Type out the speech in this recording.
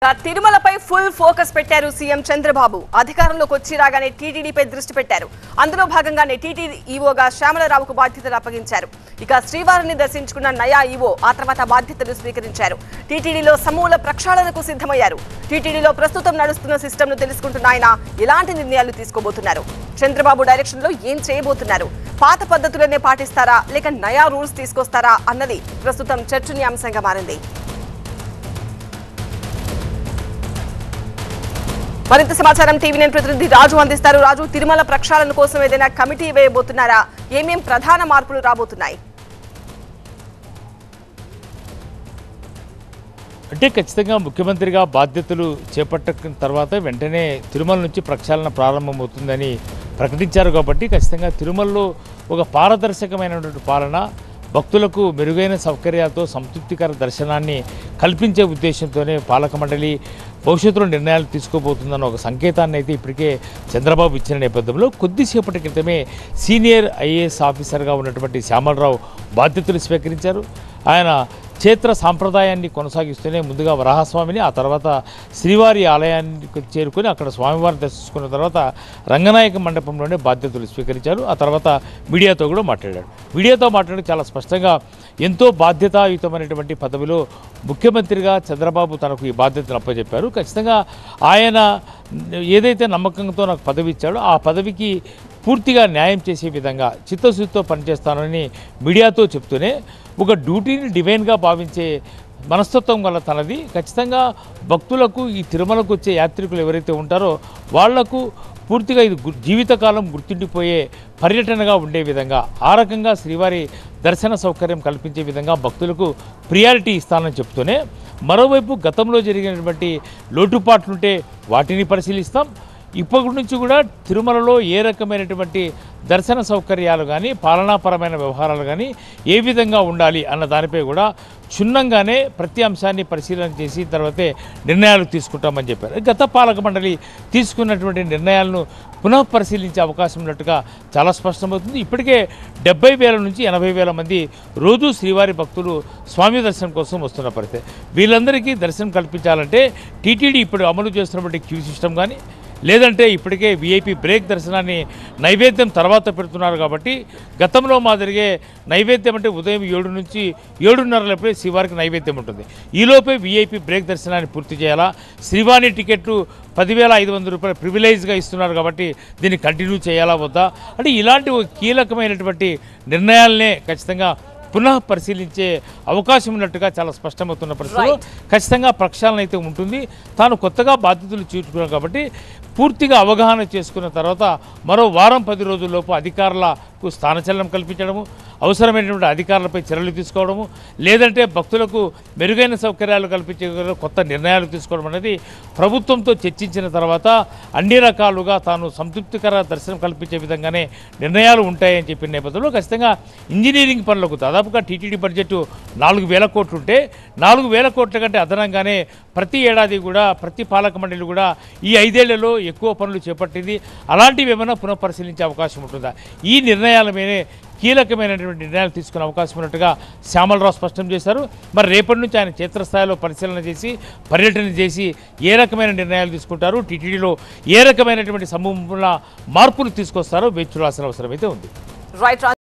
తిరుమలపై full focus పెట్టారు CM Chandrababu అధికారంలోకి వచ్చి రాగానే టీటీడీపై దృష్టి పెట్టారు అందులో భాగంగానే టీటీడీ ఈవోగా శ్యామలరావుకు బాధ్యతలు అప్పగించారు ఇక శ్రీవారిని దర్శించుకున్న నయా ఈవో ఆ తర్వాత బాధ్యతలు స్వీకరించారు టీటీడీలో సమూల ప్రక్షాళనకు సిద్ధమయ్యారు టీటీడీలో ప్రస్తుతం నడుస్తున్న సిస్టమ్ ను తెలుసుకుంటున్న ఆయన ఎలాంటి నిర్ణయాలు తీసుకోబోతున్నారు చంద్రబాబు డైరెక్షన్ లో ఏం చేయబోతున్నారు పాత పద్ధతులనే పాటిస్తారా లేక నయా రూల్స్ తీసుకొస్తారా అన్నది ప్రస్తుతం చర్చనీయాంశంగా మారింది మరింత సమాచారం టీవీ నైన్ ప్రతినిధి రాజు అందిస్తారు రాజు తిరుమల ప్రక్షాళన కోసం ఏదైనా కమిటీ వేయబోతున్నారా ఏమేం ప్రధాన మార్పులు రాబోతున్నాయి అంటే ఖచ్చితంగా ముఖ్యమంత్రిగా బాధ్యతలు చేపట్టిన తర్వాత వెంటనే తిరుమల నుంచి ప్రక్షాళన ప్రారంభమవుతుందని ప్రకటించారు కాబట్టి ఖచ్చితంగా తిరుమలలో ఒక పారదర్శకమైనటువంటి పాలన భక్తులకు మెరుగైన సౌకర్యాలతో సంతృప్తికర దర్శనాన్ని కల్పించే ఉద్దేశంతోనే పాలక మండలి భవిష్యత్తులో నిర్ణయాలు తీసుకోబోతుందన్న ఒక సంకేతాన్ని అయితే ఇప్పటికే చంద్రబాబు ఇచ్చిన నేపథ్యంలో కొద్దిసేపటి క్రితమే సీనియర్ ఐఏఎస్ ఆఫీసర్గా ఉన్నటువంటి శ్యామలరావు బాధ్యతలు స్వీకరించారు ఆయన క్షేత్ర సాంప్రదాయాన్ని కొనసాగిస్తూనే ముందుగా వరాహస్వామిని ఆ తర్వాత శ్రీవారి ఆలయానికి చేరుకొని అక్కడ స్వామివారిని దర్శించుకున్న తర్వాత రంగనాయక మండపంలోనే బాధ్యతలు స్వీకరించారు ఆ తర్వాత మీడియాతో కూడా మాట్లాడాడు మీడియాతో మాట్లాడి చాలా స్పష్టంగా ఎంతో బాధ్యతాయుతమైనటువంటి పదవిలో ముఖ్యమంత్రిగా చంద్రబాబు తనకు ఈ బాధ్యతను అప్పచెప్పారు ఖచ్చితంగా ఆయన ఏదైతే నమ్మకంతో నాకు పదవి ఇచ్చాడో ఆ పదవికి పూర్తిగా న్యాయం చేసే విధంగా చిత్తశుద్ధితో పనిచేస్తానని మీడియాతో చెప్తూనే ఒక డ్యూటీని డివైన్గా భావించే మనస్తత్వం గల తనది ఖచ్చితంగా భక్తులకు ఈ తిరుమలకు వచ్చే యాత్రికులు ఎవరైతే ఉంటారో వాళ్లకు పూర్తిగా ఇది గు- జీవితకాలం గుర్తుండిపోయే పర్యటనగా ఉండే విధంగా ఆ రకంగా శ్రీవారి దర్శన సౌకర్యం కల్పించే విధంగా భక్తులకు ప్రియారిటీ ఇస్తానని చెప్తూనే మరోవైపు గతంలో జరిగినటువంటి లోటుపాట్లుంటే వాటిని పరిశీలిస్తాం ఇప్పటి నుంచి కూడా తిరుమలలో ఏ రకమైనటువంటి దర్శన సౌకర్యాలు కానీ పాలనాపరమైన వ్యవహారాలు కానీ ఏ విధంగా ఉండాలి అన్న దానిపై కూడా క్షుణ్ణంగానే ప్రతి అంశాన్ని పరిశీలన చేసి తర్వాతే నిర్ణయాలు తీసుకుంటామని చెప్పారు గత పాలక మండలి తీసుకున్నటువంటి నిర్ణయాలను పునః పరిశీలించే అవకాశం ఉన్నట్టుగా చాలా స్పష్టమవుతుంది ఇప్పటికే డెబ్బై వేల నుంచి ఎనభై వేల మంది రోజు శ్రీవారి భక్తులు స్వామి దర్శనం కోసం వస్తున్న పరిస్థితి వీళ్ళందరికీ దర్శనం కల్పించాలంటే టీటీడీ ఇప్పుడు అమలు చేస్తున్నటువంటి క్యూ సిస్టమ్ కానీ లేదంటే ఇప్పటికే విఐపి బ్రేక్ దర్శనాన్ని నైవేద్యం తర్వాత పెడుతున్నారు కాబట్టి గతంలో మాదిరిగే నైవేద్యం అంటే ఉదయం ఏడు నుంచి ఏడున్నరలపై శ్రీవారికి నైవేద్యం ఉంటుంది ఈలోపే విఐపి బ్రేక్ దర్శనాన్ని పూర్తి చేయాలా శ్రీవాణి టికెట్లు పదివేల ఐదు వందల రూపాయలు ప్రివిలైజ్గా ఇస్తున్నారు కాబట్టి దీన్ని కంటిన్యూ చేయాలా వద్దా అంటే ఇలాంటి ఒక కీలకమైనటువంటి నిర్ణయాలనే ఖచ్చితంగా పునః పరిశీలించే అవకాశం ఉన్నట్టుగా చాలా స్పష్టమవుతున్న పరిస్థితిలో ఖచ్చితంగా ప్రక్షాళన అయితే ఉంటుంది తాను కొత్తగా బాధ్యతలు చూసుకున్నాను కాబట్టి పూర్తిగా అవగాహన చేసుకున్న తర్వాత మరో వారం పది రోజుల్లోపు అధికారులకు స్థానచలనం కల్పించడము అవసరమైనటువంటి అధికారులపై చర్యలు తీసుకోవడము లేదంటే భక్తులకు మెరుగైన సౌకర్యాలు కల్పించే కొత్త నిర్ణయాలు తీసుకోవడం అనేది ప్రభుత్వంతో చర్చించిన తర్వాత అన్ని రకాలుగా తాను సంతృప్తికర దర్శనం కల్పించే విధంగానే నిర్ణయాలు ఉంటాయని చెప్పిన నేపథ్యంలో ఖచ్చితంగా ఇంజనీరింగ్ పనులకు దాదాపుగా టీటీడీ బడ్జెట్ నాలుగు వేల కోట్లు ఉంటే నాలుగు వేల కోట్ల కంటే అదనంగానే ప్రతి ఏడాది కూడా ప్రతి పాలక మండలి కూడా ఈ ఐదేళ్లలో ఎక్కువ పనులు చేపట్టింది అలాంటివి ఏమైనా పునఃపరిశీలించే అవకాశం ఉంటుందా ఈ నిర్ణయాల మీదే కీలకమైనటువంటి నిర్ణయాలు తీసుకునే అవకాశం ఉన్నట్టుగా శ్యామలరావు స్పష్టం చేశారు మరి రేపటి నుంచి ఆయన క్షేత్రస్థాయిలో పరిశీలన చేసి పర్యటన చేసి ఏ రకమైన నిర్ణయాలు తీసుకుంటారు టీటీడీలో ఏ రకమైనటువంటి సమూహంలో మార్పులు తీసుకొస్తారో వేచి చూడాల్సిన అవసరం అయితే ఉంది రైట్